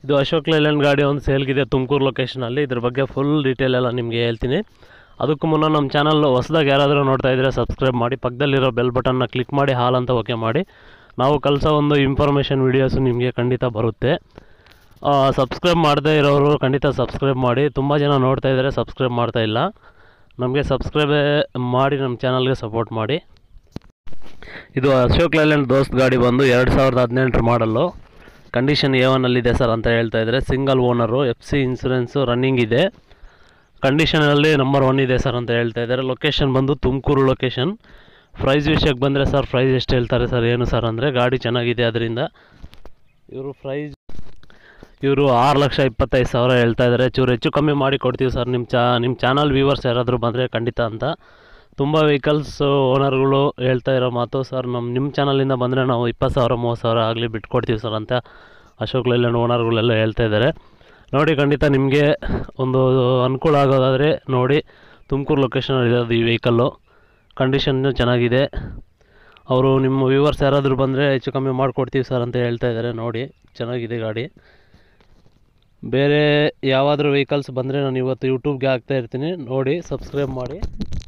ಇದು ಅಶೋಕ್ ಲೈಲ್ಯಾಂಡ್ ಗಾಡಿ ಒಂದು ಸೇಲ್ಗಿದೆ ತುಮಕೂರು ಲೊಕೇಶನಲ್ಲಿ ಇದ್ರ ಬಗ್ಗೆ ಫುಲ್ ಡೀಟೇಲ್ ಎಲ್ಲ ನಿಮಗೆ ಹೇಳ್ತೀನಿ ಅದಕ್ಕೂ ಮುನ್ನ ನಮ್ಮ ಚಾನಲ್ ಹೊಸ್ದಾಗಿ ಯಾರಾದರೂ ನೋಡ್ತಾ ಇದ್ದರೆ ಸಬ್ಸ್ಕ್ರೈಬ್ ಮಾಡಿ ಪಕ್ಕದಲ್ಲಿರೋ ಬೆಲ್ ಬಟನ್ನ ಕ್ಲಿಕ್ ಮಾಡಿ ಹಾಲ್ ಅಂತ ಓಕೆ ಮಾಡಿ ನಾವು ಕಲಿಸೋ ಒಂದು ಇನ್ಫಾರ್ಮೇಷನ್ ವೀಡಿಯೋಸು ನಿಮಗೆ ಖಂಡಿತ ಬರುತ್ತೆ ಸಬ್ಸ್ಕ್ರೈಬ್ ಮಾಡದೇ ಇರೋರು ಖಂಡಿತ ಸಬ್ಸ್ಕ್ರೈಬ್ ಮಾಡಿ ತುಂಬ ಜನ ನೋಡ್ತಾ ಇದ್ದಾರೆ ಸಬ್ಸ್ಕ್ರೈಬ್ ಮಾಡ್ತಾ ಇಲ್ಲ ನಮಗೆ ಸಬ್ಸ್ಕ್ರೈಬ್ ಮಾಡಿ ನಮ್ಮ ಚಾನಲ್ಗೆ ಸಪೋರ್ಟ್ ಮಾಡಿ ಇದು ಅಶೋಕ್ ಲೈಲ್ಯಾಂಡ್ ದೋಸ್ತ್ ಗಾಡಿ ಬಂದು ಎರಡು ಸಾವಿರದ ಹದಿನೆಂಟರ ಮಾಡಲ್ಲು ಕಂಡೀಷನ್ ಎ ಒನ್ನಲ್ಲಿದೆ ಸರ್ ಅಂತ ಹೇಳ್ತಾ ಇದ್ದಾರೆ single owner F C insurance running ಇದೆ ಕಂಡೀಷನಲ್ಲಿ ನಂಬರ್ ಒನ್ ಇದೆ ಸರ್ ಅಂತ ಹೇಳ್ತಾ ಇದ್ದಾರೆ ಲೊಕೇಶನ್ ಬಂದು ತುಮಕೂರು ಲೊಕೇಶನ್ ಪ್ರೈಸ್ ವಿಷಯಕ್ಕೆ ಬಂದರೆ ಸರ್ ಪ್ರೈಸ್ ಎಷ್ಟು ಹೇಳ್ತಾರೆ ಸರ್ ಏನು ಸರ್ ಅಂದರೆ ಗಾಡಿ ಚೆನ್ನಾಗಿದೆ ಅದರಿಂದ ಇವರು ಪ್ರೈಸ್ ಇವರು ಆರು ಲಕ್ಷ ಇಪ್ಪತ್ತೈದು ಸಾವಿರ ಹೇಳ್ತಾ ಇದ್ದಾರೆ ಚೂರು ಹೆಚ್ಚು ಕಮ್ಮಿ ಮಾಡಿ ಕೊಡ್ತೀವಿ ಸರ್ ನಿಮ್ಮ ಚಾ ನಿಮ್ಮ ಚಾನಲ್ ವ್ಯೂವರ್ಸ್ ಯಾರಾದರೂ ಬಂದರೆ ಖಂಡಿತ ಅಂತ ತುಂಬ ವೆಹಿಕಲ್ಸ್ ಓನರ್ಗಳು ಹೇಳ್ತಾ ಇರೋ ಮಾತು ಸರ್ ನಮ್ಮ ನಿಮ್ಮ ಚಾನಲಿಂದ ಬಂದರೆ ನಾವು ಇಪ್ಪತ್ತು ಸಾವಿರ ಮೂವತ್ತು ಸಾವಿರ ಆಗಲಿ ಬಿಟ್ಕೊಡ್ತೀವಿ ಸರ್ ಅಂತ ಅಶೋಕ್ ಲೈಲ್ಯಾಂಡ್ ಓನರ್ಗಳೆಲ್ಲ ಹೇಳ್ತಾ ಇದ್ದಾರೆ ನೋಡಿ ಖಂಡಿತ ನಿಮಗೆ ಒಂದು ಅನುಕೂಲ ಆಗೋದಾದರೆ ನೋಡಿ ತುಮಕೂರು ಲೊಕೇಶನಲ್ಲಿ ಇರೋದು ಈ ವೆಹಿಕಲ್ಲು ಕಂಡೀಷನ್ನು ಚೆನ್ನಾಗಿದೆ ಅವರು ನಿಮ್ಮ ವ್ಯೂವರ್ಸ್ ಯಾರಾದರೂ ಬಂದರೆ ಹೆಚ್ಚು ಕಮ್ಮಿ ಮಾಡಿಕೊಡ್ತೀವಿ ಸರ್ ಅಂತ ಹೇಳ್ತಾ ಇದ್ದಾರೆ ನೋಡಿ ಚೆನ್ನಾಗಿದೆ ಗಾಡಿ ಬೇರೆ ಯಾವಾದರೂ ವೆಹಿಕಲ್ಸ್ ಬಂದರೆ ನಾನು ಇವತ್ತು ಯೂಟ್ಯೂಬ್ಗೆ ಹಾಕ್ತಾ ಇರ್ತೀನಿ ನೋಡಿ ಸಬ್ಸ್ಕ್ರೈಬ್ ಮಾಡಿ